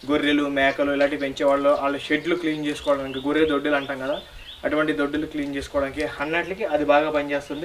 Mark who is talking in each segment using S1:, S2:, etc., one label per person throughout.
S1: గొర్రెలు మేకలు ఇలాంటివి పెంచేవాళ్ళు వాళ్ళ షెడ్లు క్లీన్ చేసుకోవడానికి గొర్రె దొడ్డులు అంటాం కదా అటువంటి దొడ్డులు క్లీన్ చేసుకోవడానికి అన్నట్లకి అది బాగా పనిచేస్తుంది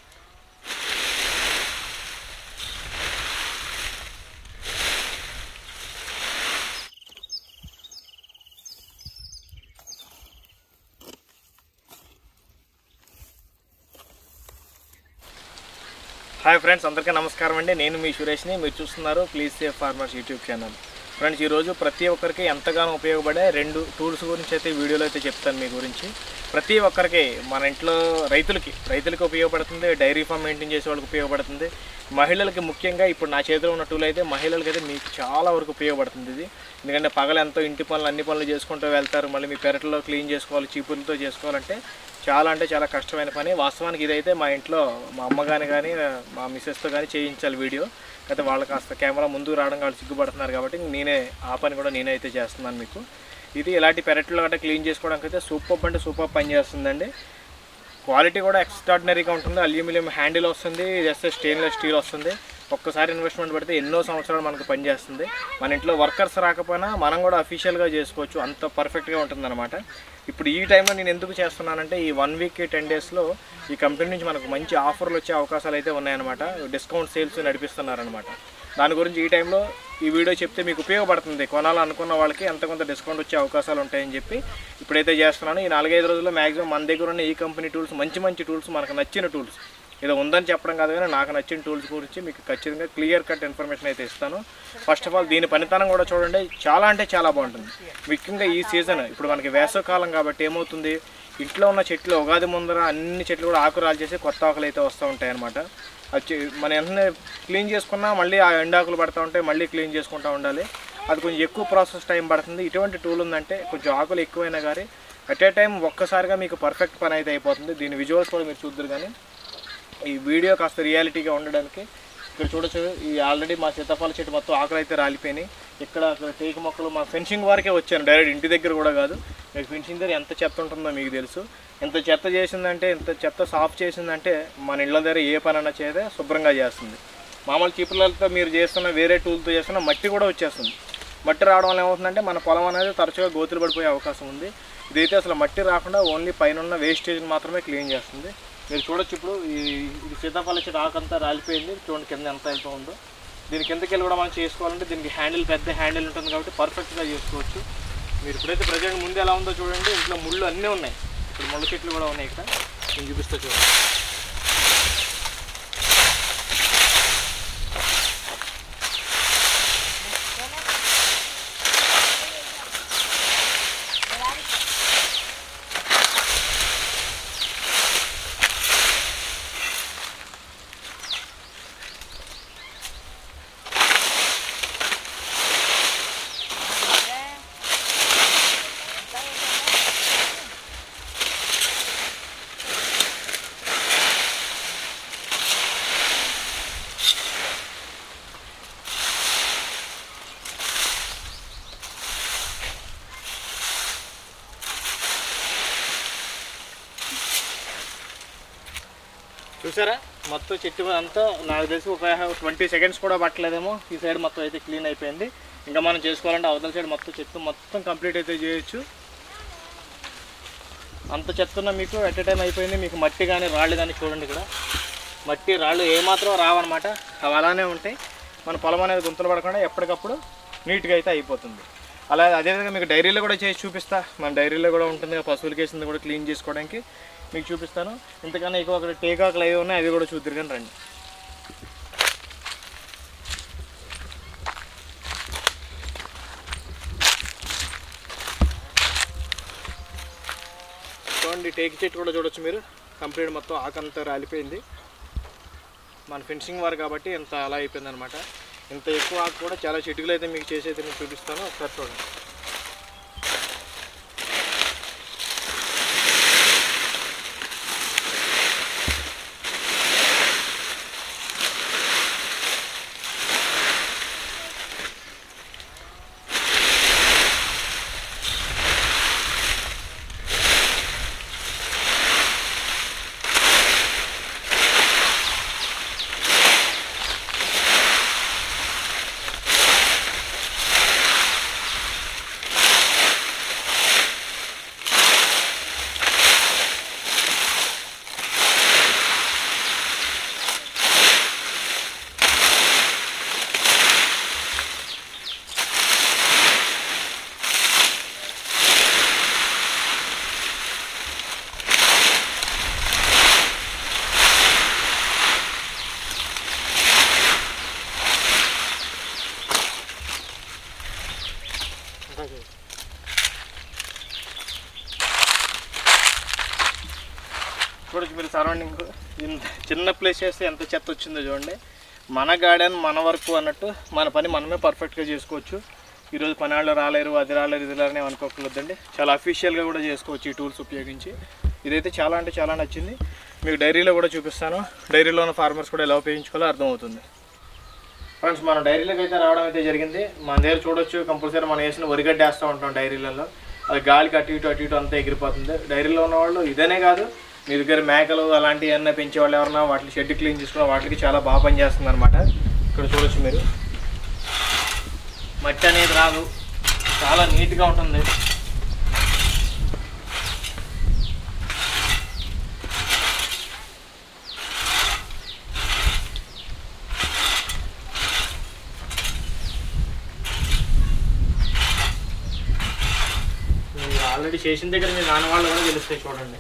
S1: హాయ్ ఫ్రెండ్స్ అందరికీ నమస్కారం అండి నేను మీ సురేష్ని మీరు చూస్తున్నారు please safe farmers YouTube channel friends ఈరోజు ప్రతి ఒక్కరికి ఎంతగానో ఉపయోగపడే రెండు టూల్స్ గురించి అయితే వీడియోలో అయితే చెప్తాను మీ గురించి ప్రతి ఒక్కరికి మన ఇంట్లో రైతులకి రైతులకి ఉపయోగపడుతుంది డైరీ ఫామ్ మెయింటైన్ చేసే వాళ్ళకి ఉపయోగపడుతుంది మహిళలకి ముఖ్యంగా ఇప్పుడు నా చేతిలో ఉన్న టూల్ అయితే మహిళలకి అయితే మీకు చాలా వరకు ఉపయోగపడుతుంది ఇది ఎందుకంటే పగలు ఎంతో ఇంటి పనులు అన్ని పనులు చేసుకుంటూ వెళ్తారు మళ్ళీ మీ పెరట్లో క్లీన్ చేసుకోవాలి చీపులతో చేసుకోవాలంటే చాలా అంటే చాలా కష్టమైన పని వాస్తవానికి ఇదైతే మా ఇంట్లో మా అమ్మ కానీ కానీ మా మిస్సెస్తో కానీ చేయించాలి వీడియో అయితే వాళ్ళు కాస్త కెమెరా ముందుకు రావడం వాళ్ళు సిగ్గుపడుతున్నారు కాబట్టి నేనే ఆ పని కూడా నేనే అయితే చేస్తున్నాను మీకు ఇది ఇలాంటి పెరట్లో గట్రా క్లీన్ చేసుకోవడానికి అయితే సూపర్ అంటే సూపర్ పని చేస్తుందండి క్వాలిటీ కూడా ఎక్స్ట్రాడినరీగా ఉంటుంది అల్యూమినియం హ్యాండిల్ వస్తుంది జస్ట్ స్టెయిన్లెస్ స్టీల్ వస్తుంది ఒక్కసారి ఇన్వెస్ట్మెంట్ పెడితే ఎన్నో సంవత్సరాలు మనకు పనిచేస్తుంది మన ఇంట్లో వర్కర్స్ రాకపోయినా మనం కూడా అఫీషియల్గా చేసుకోవచ్చు అంత పర్ఫెక్ట్గా ఉంటుందన్నమాట ఇప్పుడు ఈ టైంలో నేను ఎందుకు చేస్తున్నానంటే ఈ వన్ వీక్ టెన్ డేస్లో ఈ కంపెనీ నుంచి మనకు మంచి ఆఫర్లు వచ్చే అవకాశాలు అయితే ఉన్నాయన్నమాట డిస్కౌంట్ సేల్స్ నడిపిస్తున్నారనమాట దాని గురించి ఈ టైంలో ఈ వీడియో చెప్తే మీకు ఉపయోగపడుతుంది కొనాలనుకున్న వాళ్ళకి ఎంత కొంత డిస్కౌంట్ వచ్చే అవకాశాలు ఉంటాయని చెప్పి ఇప్పుడైతే చేస్తున్నాను ఈ నాలుగైదు రోజుల్లో మ్యాక్సిమం మన దగ్గర ఉన్న ఈ కంపెనీ టూల్స్ మంచి మంచి టూల్స్ మనకు నచ్చిన టూల్స్ ఏదో ఉందని చెప్పడం కాదు కానీ నాకు నచ్చిన టూల్స్ గురించి మీకు ఖచ్చితంగా క్లియర్ కట్ ఇన్ఫర్మేషన్ అయితే ఇస్తాను ఫస్ట్ ఆఫ్ ఆల్ దీని పనితనం కూడా చూడండి చాలా అంటే చాలా బాగుంటుంది ముఖ్యంగా ఈ సీజన్ ఇప్పుడు మనకి వేసవకాలం కాబట్టి ఏమవుతుంది ఇంట్లో ఉన్న చెట్లు ఉగాది ముందర అన్ని చెట్లు కూడా ఆకురాలు చేసి కొత్త ఆకులు అయితే వస్తూ ఉంటాయి అనమాట వచ్చి మన వెంటనే క్లీన్ చేసుకున్నా మళ్ళీ ఆ ఎండాకులు పడతా ఉంటాయి మళ్ళీ క్లీన్ చేసుకుంటూ ఉండాలి అది కొంచెం ఎక్కువ ప్రాసెస్ టైం పడుతుంది ఇటువంటి టూల్ ఉందంటే కొంచెం ఆకులు ఎక్కువైనా కానీ అట్ ఏ టైం ఒక్కసారిగా మీకు పర్ఫెక్ట్ పని అయితే అయిపోతుంది దీని విజువల్స్ కూడా మీరు చూద్దరు కానీ ఈ వీడియో కాస్త రియాలిటీగా ఉండడానికి ఇక్కడ చూడొచ్చు ఈ ఆల్రెడీ మా సీతాఫల చెట్టు మొత్తం ఆకులు అయితే రాలిపోయినాయి ఇక్కడ అక్కడ టేకు మొక్కలు మా ఫెన్సింగ్ వరకే వచ్చాను డైరెక్ట్ ఇంటి దగ్గర కూడా కాదు మీకు ఫెన్సింగ్ దగ్గర ఎంత చెత్త ఉంటుందో మీకు తెలుసు ఎంత చెత్త చేసిందంటే ఎంత చెత్త సాఫ్ చేసిందంటే మన ఇళ్ళ దగ్గర ఏ పని అన్నా చేస్తే శుభ్రంగా చేస్తుంది మామూలు చీపులతో మీరు చేస్తున్న వేరే టూల్తో చేస్తున్న మట్టి కూడా వచ్చేస్తుంది మట్టి రావడం వల్ల ఏమవుతుందంటే మన పొలం అనేది తరచుగా గోతులు పడిపోయే అవకాశం ఉంది ఇదైతే అసలు మట్టి రాకుండా ఓన్లీ పైన ఉన్న వేస్టేజ్ని మాత్రమే క్లీన్ చేస్తుంది మీరు చూడొచ్చు ఇప్పుడు ఈ ఇది సీతాఫల చెట్టు ఆకంతా రాలిపోయింది చూడండి కింద ఎంత వెళ్తూ ఉందో దీని కిందకి వెళ్ళి కూడా మనం చేసుకోవాలంటే దీనికి హ్యాండిల్ పెద్ద హ్యాండిల్ ఉంటుంది కాబట్టి పర్ఫెక్ట్గా చేసుకోవచ్చు మీరు ఇప్పుడైతే ప్రజెంట్ ముందు ఎలా ఉందో చూడండి ఇంట్లో ముళ్ళు అన్నీ ఉన్నాయి ఇక్కడ ముళ్ళ చెట్లు కూడా ఉన్నాయి ఇక్కడ నేను చూపిస్తా చూడండి చూసారా మొత్తం చెట్టు అంతా నాకు తెలిసి ఒక ట్వంటీ సెకండ్స్ కూడా పట్టలేదేమో ఈ సైడ్ మొత్తం అయితే క్లీన్ అయిపోయింది ఇంకా మనం చేసుకోవాలంటే అవతల సైడ్ మొత్తం చెట్టు మొత్తం కంప్లీట్ అయితే చేయొచ్చు అంత చెత్త ఉన్న మీకు ఎట్ టైం అయిపోయింది మీకు మట్టి కానీ రాళ్ళు కానీ చూడండి ఇక్కడ మట్టి రాళ్ళు ఏమాత్రం రావన్నమాట అవి అలానే ఉంటాయి మన పొలం అనేది గుంతలు పడకుండా ఎప్పటికప్పుడు నీట్గా అయితే అయిపోతుంది అలా అదేవిధంగా మీకు డైరీలో కూడా చేసి చూపిస్తా మన డైరీలో కూడా ఉంటుంది కదా, పశువులకి వేసింది కూడా క్లీన్ చేసుకోవడానికి మీకు చూపిస్తాను ఇంతకన్నా ఎక్కువ అక్కడ టేకాకులు అవి ఉన్నాయి అవి కూడా చూద్దరు కానీ రండి చూడండి టేక్ చెట్టు కూడా చూడొచ్చు మీరు కంప్లీట్ మొత్తం ఆకంతా రాలిపోయింది మన ఫెన్సింగ్ వారు కాబట్టి ఇంత అలా అయిపోయింది అనమాట ఇంత ఎక్కువ ఆకు కూడా చాలా చెట్టుకులు అయితే మీకు చేసి అయితే నేను చూపిస్తాను ఒకసారి చూడండి చూడొచ్చు మీరు సరౌండింగ్ ఇంత చిన్న ప్లేస్ చేస్తే ఎంత చెత్త వచ్చిందో చూడండి మన గార్డెన్ మన వర్క్ అన్నట్టు మన పని మనమే పర్ఫెక్ట్గా చేసుకోవచ్చు ఈరోజు పని వాళ్ళు రాలేరు అది రాలేరు ఇది రాలేరు అనుకోకూడదండి చాలా అఫీషియల్గా కూడా చేసుకోవచ్చు ఈ టూల్స్ ఉపయోగించి ఇదైతే చాలా అంటే చాలా నచ్చింది మీకు డైరీలో కూడా చూపిస్తాను డైరీలో ఉన్న ఫార్మర్స్ కూడా ఎలా ఉపయోగించుకోవాలో అర్థమవుతుంది ఫ్రెండ్స్ మన డైరీలోకి అయితే రావడం అయితే జరిగింది మన దగ్గర చూడొచ్చు కంపల్సరీ మనం వేసిన వరిగడ్డ వేస్తూ ఉంటాం డైరీలలో అది గాలికి అటు ఇటు అటు ఇటు అంతా ఎగిరిపోతుంది డైరీలో ఉన్న వాళ్ళు ఇదనే కాదు మీ దగ్గర మేకలు అలాంటివి ఏమన్నా పెంచే వాళ్ళు ఎవరన్నా వాటి షెడ్ క్లీన్ చేసుకున్న వాటికి చాలా బాగా పనిచేస్తుంది అనమాట ఇక్కడ చూడొచ్చు మీరు మట్టి అనేది రాదు చాలా నీట్గా ఉంటుంది మీరు ఆల్రెడీ చేసిన దగ్గర మీ నాన్న వాళ్ళు కూడా తెలుస్తాయి చూడండి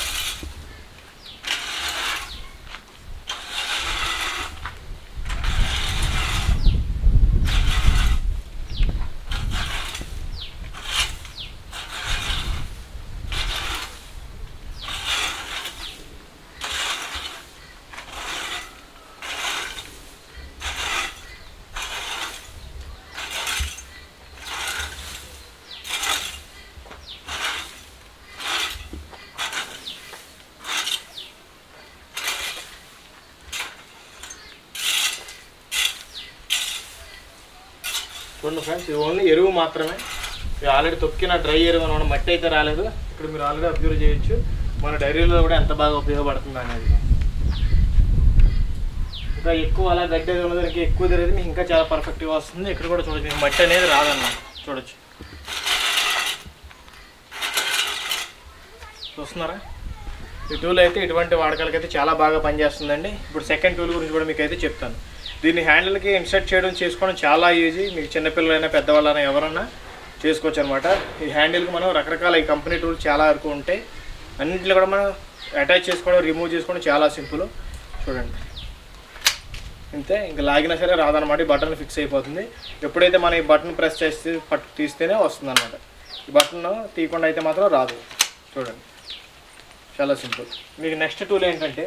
S1: చూడండి ఫ్రెండ్స్ ఇది ఓన్లీ ఎరువు మాత్రమే ఇది ఆల్రెడీ తొక్కిన డ్రై ఎరువు అనమాట మట్టి అయితే రాలేదు ఇక్కడ మీరు ఆల్రెడీ అబ్జర్వ్ చేయొచ్చు మన డైరీలో కూడా ఎంత బాగా ఉపయోగపడుతుంది అనేది ఇంకా ఎక్కువ అలా గడ్డి అది ఉన్నదానికి ఎక్కువ తిరిగి మీకు ఇంకా చాలా పర్ఫెక్ట్గా వస్తుంది ఇక్కడ కూడా చూడొచ్చు మీకు మట్టి అనేది రాదన్నమాట చూడొచ్చు చూస్తున్నారా ఈ టూల్ అయితే ఇటువంటి వాడకాలకి అయితే చాలా బాగా పనిచేస్తుందండి ఇప్పుడు సెకండ్ టూల్ గురించి కూడా మీకు అయితే చెప్తాను దీన్ని హ్యాండిల్కి ఇన్సర్ట్ చేయడం చేసుకోవడం చాలా ఈజీ మీకు చిన్నపిల్లలైనా పెద్దవాళ్ళైనా ఎవరన్నా చేసుకోవచ్చు అనమాట ఈ హ్యాండిల్కి మనం రకరకాల ఈ కంపెనీ టూల్స్ చాలా వరకు ఉంటాయి అన్నింటిలో కూడా మనం అటాచ్ చేసుకోవడం రిమూవ్ చేసుకోవడం చాలా సింపుల్ చూడండి అంతే ఇంకా లాగినా సరే రాదనమాట ఈ బటన్ ఫిక్స్ అయిపోతుంది ఎప్పుడైతే మనం ఈ బటన్ ప్రెస్ చేస్తే పట్టు తీస్తేనే వస్తుంది అనమాట ఈ బటన్ తీయకుండా అయితే మాత్రం రాదు చూడండి చాలా సింపుల్ మీకు నెక్స్ట్ టూల్ ఏంటంటే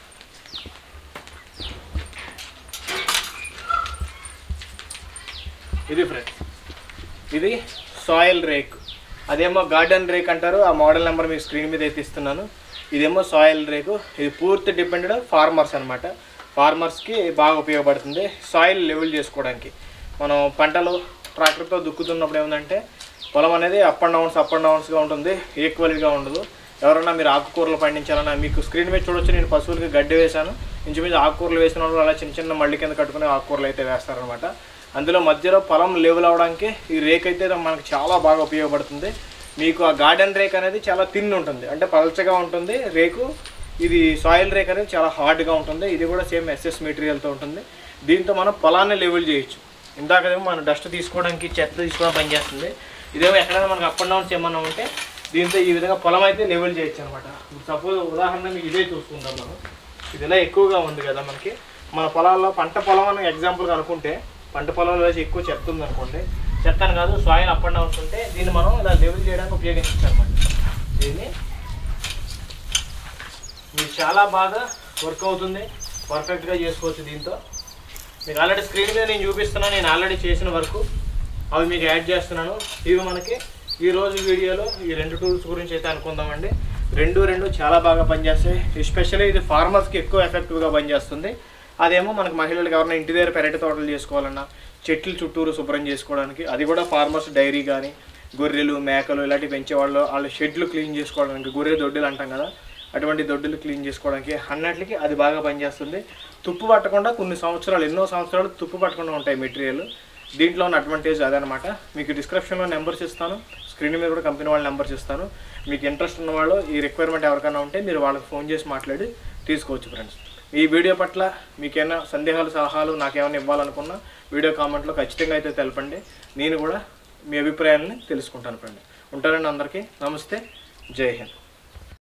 S1: ఇది ఫ్రెండ్స్ ఇది సాయిల్ రేక్ అదేమో గార్డెన్ రేక్ అంటారు ఆ మోడల్ నెంబర్ మీకు స్క్రీన్ మీద అయితే ఇస్తున్నాను ఇదేమో సాయిల్ రేకు ఇది పూర్తి డిపెండెడ్ ఫార్మర్స్ అనమాట ఫార్మర్స్కి బాగా ఉపయోగపడుతుంది సాయిల్ లెవెల్ చేసుకోవడానికి మనం పంటలు ట్రాక్టర్తో దుక్కుతున్నప్పుడు ఏముందంటే పొలం అనేది up and downs up and డౌన్స్గా ఉంటుంది ఈక్వల్గా ఉండదు ఎవరైనా మీరు ఆకుకూరలు పండించాలన్నా మీకు స్క్రీన్ మీద చూడొచ్చు నేను పశువులకి గడ్డి వేశాను ఇంచుమించు ఆకుకూరలు వేసిన వాళ్ళు అలా చిన్న చిన్న మళ్ళీ కింద కట్టుకుని ఆకుకూరలు అయితే వేస్తారనమాట అందులో మధ్యలో పొలం లెవెల్ అవడానికి ఈ రేక్ అయితే మనకు చాలా బాగా ఉపయోగపడుతుంది మీకు ఆ గార్డెన్ రేక్ అనేది చాలా తిన్ ఉంటుంది అంటే పలచగా ఉంటుంది రేకు ఇది సాయిల్ రేక్ అనేది చాలా హార్డ్గా ఉంటుంది ఇది కూడా సేమ్ ఎస్ఎస్ మెటీరియల్తో ఉంటుంది దీంతో మనం పొలాన్ని లెవెల్ చేయొచ్చు ఇందాకదేమో మనం డస్ట్ తీసుకోవడానికి చెత్త తీసుకోవడం పనిచేస్తుంది ఇదేమో ఎక్కడైనా మనకు అప్ అండ్ డౌన్స్ ఏమన్నా ఉంటే దీంతో ఈ విధంగా పొలం అయితే లెవెల్ చేయొచ్చు అనమాట సపోజ్ ఉదాహరణ మీకు ఇదే చూసుకుందాం మనం ఇది ఇలా ఎక్కువగా ఉంది కదా మనకి మన పొలాల్లో పంట పొలం అని ఎగ్జాంపుల్గా అనుకుంటే పంట పొలంలో వేసి ఎక్కువ చెత్త ఉంది అనుకోండి చెత్త అని కాదు సాయిల్ అప్ అండ్ డౌన్స్ ఉంటే దీన్ని మనం ఇలా లెవెల్ చేయడానికి ఉపయోగించచ్చు అనమాట దీన్ని మీకు చాలా బాగా వర్క్ అవుతుంది పర్ఫెక్ట్గా చేసుకోవచ్చు దీంతో మీకు ఆల్రెడీ స్క్రీన్ మీద నేను చూపిస్తున్నాను నేను ఆల్రెడీ చేసిన వరకు అవి మీకు యాడ్ చేస్తున్నాను ఇవి మనకి ఈ రోజు వీడియోలో ఈ రెండు టూల్స్ గురించి అయితే అనుకుందామండి రెండు రెండు చాలా బాగా పనిచేస్తాయి ఎస్పెషల్లీ ఇది ఫార్మర్స్కి ఎక్కువ ఎఫెక్టివ్గా పనిచేస్తుంది అదేమో మనకు మహిళలకు ఎవరైనా ఇంటి దగ్గర పెరటి తోటలు చేసుకోవాలన్నా చెట్లు చుట్టూరు శుభ్రం చేసుకోవడానికి అది కూడా ఫార్మర్స్ డైరీ కానీ గొర్రెలు మేకలు ఇలాంటివి పెంచేవాళ్ళు వాళ్ళ షెడ్లు క్లీన్ చేసుకోవడానికి గొర్రె దొడ్డులు అంటాం కదా అటువంటి దొడ్డులు క్లీన్ చేసుకోవడానికి అన్నట్లకి అది బాగా పనిచేస్తుంది తుప్పు పట్టకుండా కొన్ని సంవత్సరాలు ఎన్నో సంవత్సరాలు తుప్పు పట్టకుండా ఉంటాయి మెటీరియల్ దీంట్లో ఉన్న అడ్వాంటేజ్ అదనమాట మీకు డిస్క్రిప్షన్లో నెంబర్స్ ఇస్తాను స్క్రీన్ మీద కూడా కంపెనీ వాళ్ళ నెంబర్స్ ఇస్తాను మీకు ఇంట్రెస్ట్ ఉన్న వాళ్ళు ఈ రిక్వైర్మెంట్ ఎవరికైనా ఉంటే మీరు వాళ్ళకి ఫోన్ చేసి మాట్లాడి తీసుకోవచ్చు ఫ్రెండ్స్ ఈ వీడియో పట్ల మీకేమైనా సందేహాలు సలహాలు నాకేమైనా ఇవ్వాలనుకున్నా వీడియో కామెంట్లో ఖచ్చితంగా అయితే తెలపండి నేను కూడా మీ అభిప్రాయాలని తెలుసుకుంటాను ఫ్రెండ్ ఉంటానండి అందరికీ నమస్తే జై హింద్